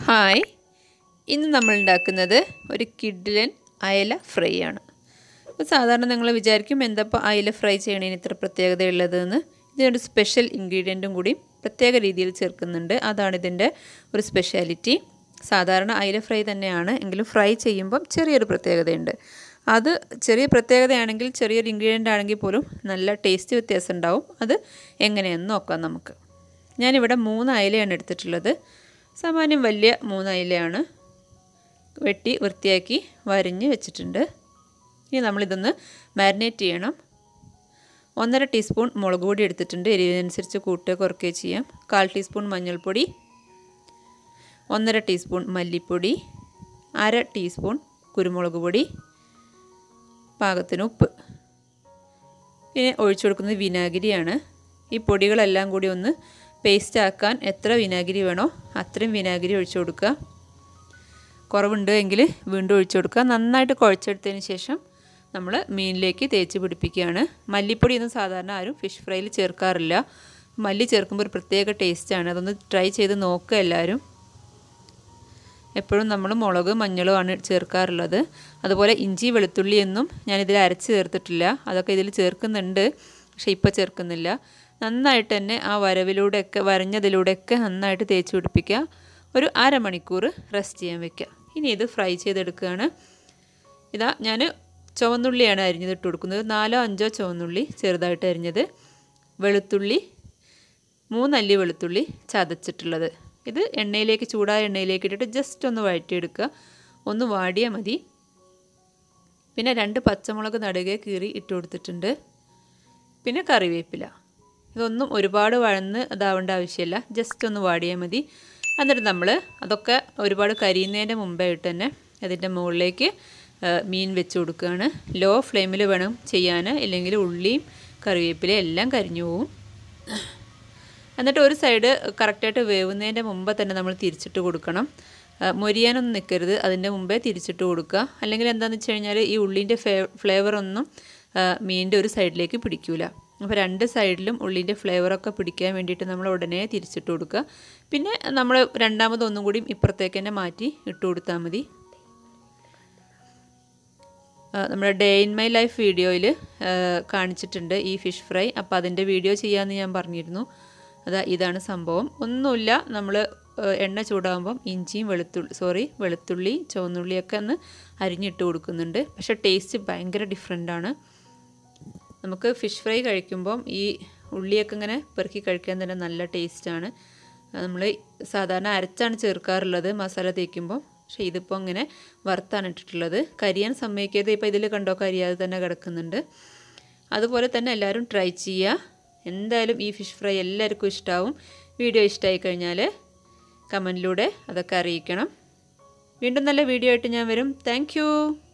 hi ഇന്ന് നമ്മൾ ഉണ്ടാക്കുന്നത് ഒരു കിഡ്ലൻ അയല ഫ്രൈ ആണ് അപ്പോൾ സാധാരണ നിങ്ങൾ വിചാരിക്കും എന്തപ്പോൾ അയല ഫ്രൈ ചെയ്യണതിന് ഇത്ര പ്രത്യേകത ഉള്ളതെന്ന് ഇതിനൊരു സ്പെഷ്യൽ ഇൻഗ്രീഡിയൻറ്റും കൂടി പ്രത്യേക രീതിയിൽ ചേർക്കുന്നുണ്ട് അതാണ് ഇതിൻ്റെ ഒരു സ്പെഷ്യാലിറ്റി സാധാരണ അയല ഫ്രൈ തന്നെയാണ് എങ്കിലും ഫ്രൈ ചെയ്യുമ്പം ചെറിയൊരു പ്രത്യേകതയുണ്ട് അത് ചെറിയ പ്രത്യേകതയാണെങ്കിൽ ചെറിയൊരു ഇൻഗ്രീഡിയൻ്റ് ആണെങ്കിൽ പോലും നല്ല ടേസ്റ്റ് വ്യത്യാസം ഉണ്ടാവും അത് എങ്ങനെയെന്ന് നോക്കാം നമുക്ക് ഞാനിവിടെ മൂന്ന് അയലയാണ് എടുത്തിട്ടുള്ളത് സാമാന്യം വലിയ മൂന്ന് അയലയാണ് വെട്ടി വൃത്തിയാക്കി വരിഞ്ഞ് വെച്ചിട്ടുണ്ട് ഇനി നമ്മളിതൊന്ന് മാരിനേറ്റ് ചെയ്യണം ഒന്നര ടീസ്പൂൺ മുളക് പൊടി എടുത്തിട്ടുണ്ട് എരിവിനനുസരിച്ച് കൂട്ടുക കുറയ്ക്കുകയോ ചെയ്യാം കാൽ ടീസ്പൂൺ മഞ്ഞൾപ്പൊടി ഒന്നര ടീസ്പൂൺ മല്ലിപ്പൊടി അര ടീസ്പൂൺ കുരുമുളക് പൊടി പാകത്തിന് ഉപ്പ് പിന്നെ ഒഴിച്ചു കൊടുക്കുന്നത് വിനാഗിരിയാണ് ഈ പൊടികളെല്ലാം കൂടി ഒന്ന് പേസ്റ്റ് ആക്കാൻ എത്ര വിനാഗിരി വേണോ അത്രയും വിനാഗിരി ഒഴിച്ചു കൊടുക്കുക കുറവുണ്ട് എങ്കിൽ വീണ്ടും ഒഴിച്ചു കൊടുക്കുക നന്നായിട്ട് കുഴച്ചെടുത്തതിന് ശേഷം നമ്മൾ മീനിലേക്ക് തേച്ച് പിടിപ്പിക്കുകയാണ് മല്ലിപ്പൊടി ഒന്നും സാധാരണ ആരും ഫിഷ് ഫ്രൈയിൽ ചേർക്കാറില്ല മല്ലി ചേർക്കുമ്പോൾ ഒരു പ്രത്യേക ടേസ്റ്റാണ് അതൊന്ന് ട്രൈ ചെയ്ത് നോക്കുക എല്ലാവരും എപ്പോഴും നമ്മൾ മുളക് മഞ്ഞളും ആണ് ചേർക്കാറുള്ളത് അതുപോലെ ഇഞ്ചി വെളുത്തുള്ളിയൊന്നും ഞാനിതിൽ അരച്ച് ചേർത്തിട്ടില്ല അതൊക്കെ ഇതിൽ ചേർക്കുന്നുണ്ട് പക്ഷേ ഇപ്പോൾ ചേർക്കുന്നില്ല നന്നായിട്ട് തന്നെ ആ വരവിലൂടെയൊക്കെ വരഞ്ഞതിലൂടെയൊക്കെ നന്നായിട്ട് തേച്ച് പിടിപ്പിക്കുക ഒരു അരമണിക്കൂർ റെസ്റ്റ് ചെയ്യാൻ വെക്കുക ഇനി ഇത് ഫ്രൈ ചെയ്തെടുക്കുകയാണ് ഇതാ ഞാൻ ചുവന്നുള്ളിയാണ് അരിഞ്ഞത് ഇട്ട് കൊടുക്കുന്നത് നാലോ അഞ്ചോ ചുവന്നുള്ളി ചെറുതായിട്ട് അരിഞ്ഞത് വെളുത്തുള്ളി മൂന്നല്ലി വെളുത്തുള്ളി ചതച്ചിട്ടുള്ളത് ഇത് എണ്ണയിലേക്ക് ചൂടായ എണ്ണയിലേക്ക് ഇട്ടിട്ട് ജസ്റ്റ് ഒന്ന് വഴറ്റിയെടുക്കുക ഒന്ന് വാടിയാൽ മതി പിന്നെ രണ്ട് പച്ചമുളക് നടുകെ കീറി ഇട്ട് കൊടുത്തിട്ടുണ്ട് പിന്നെ കറിവേപ്പില ഇതൊന്നും ഒരുപാട് വഴന്ന് ഇതാവേണ്ട ആവശ്യമില്ല ജസ്റ്റ് ഒന്ന് വാടിയാൽ മതി എന്നിട്ട് നമ്മൾ അതൊക്കെ ഒരുപാട് കരിയുന്നതിൻ്റെ മുമ്പായിട്ട് തന്നെ അതിൻ്റെ മുകളിലേക്ക് മീൻ വെച്ച് കൊടുക്കുകയാണ് ലോ ഫ്ലെയിമിൽ വേണം ചെയ്യാൻ ഇല്ലെങ്കിൽ ഉള്ളിയും കറിവേപ്പിലയും എല്ലാം കരിഞ്ഞു പോവും എന്നിട്ട് ഒരു സൈഡ് കറക്റ്റായിട്ട് വേവുന്നതിൻ്റെ മുമ്പ് തന്നെ നമ്മൾ തിരിച്ചിട്ട് കൊടുക്കണം മൊരിയാനൊന്നും നിൽക്കരുത് അതിൻ്റെ മുമ്പേ തിരിച്ചിട്ട് കൊടുക്കുക അല്ലെങ്കിൽ എന്താണെന്ന് വെച്ച് കഴിഞ്ഞാൽ ഈ ഉള്ളിൻ്റെ ഫ്ലേവർ ഒന്നും മീനിൻ്റെ ഒരു സൈഡിലേക്ക് പിടിക്കൂല അപ്പോൾ രണ്ട് സൈഡിലും ഉള്ളിൻ്റെ ഫ്ലേവറൊക്കെ പിടിക്കാൻ വേണ്ടിയിട്ട് നമ്മൾ ഉടനെ തിരിച്ചിട്ട് കൊടുക്കുക പിന്നെ നമ്മൾ രണ്ടാമത് ഒന്നും കൂടി ഇപ്പുറത്തേക്ക് തന്നെ മാറ്റി ഇട്ട് കൊടുത്താൽ മതി നമ്മുടെ ഡേ ഇൻ മൈ ലൈഫ് വീഡിയോയിൽ കാണിച്ചിട്ടുണ്ട് ഈ ഫിഷ് ഫ്രൈ അപ്പോൾ അതിൻ്റെ വീഡിയോ ചെയ്യാമെന്ന് ഞാൻ പറഞ്ഞിരുന്നു അതാ ഇതാണ് സംഭവം ഒന്നുമില്ല നമ്മൾ എണ്ണ ചൂടാകുമ്പം ഇഞ്ചിയും വെളുത്തുള്ളി സോറി വെളുത്തുള്ളി ചുവന്നുള്ളിയൊക്കെ ഒന്ന് അരിഞ്ഞിട്ട് കൊടുക്കുന്നുണ്ട് പക്ഷേ ടേസ്റ്റ് ഭയങ്കര ഡിഫറെൻ്റാണ് നമുക്ക് ഫിഷ് ഫ്രൈ കഴിക്കുമ്പം ഈ ഉള്ളിയൊക്കെ ഇങ്ങനെ പെറുക്കി കഴിക്കാൻ തന്നെ നല്ല ടേസ്റ്റാണ് നമ്മൾ സാധാരണ അരച്ചാണ് ചേർക്കാറുള്ളത് മസാല തേക്കുമ്പോൾ പക്ഷേ ഇതിപ്പോൾ ഇങ്ങനെ വറുത്താണ് ഇട്ടിട്ടുള്ളത് കരിയാൻ സമ്മതിക്കാതെ ഇപ്പോൾ ഇതിൽ കണ്ടോ കരിയാതെ തന്നെ കിടക്കുന്നുണ്ട് അതുപോലെ തന്നെ എല്ലാവരും ട്രൈ ചെയ്യുക എന്തായാലും ഈ ഫിഷ് ഫ്രൈ എല്ലാവർക്കും ഇഷ്ടമാവും വീഡിയോ ഇഷ്ടമായി കഴിഞ്ഞാൽ കമൻറ്റിലൂടെ അതൊക്കെ അറിയിക്കണം വീണ്ടും നല്ല വീഡിയോ ആയിട്ട് ഞാൻ വരും താങ്ക്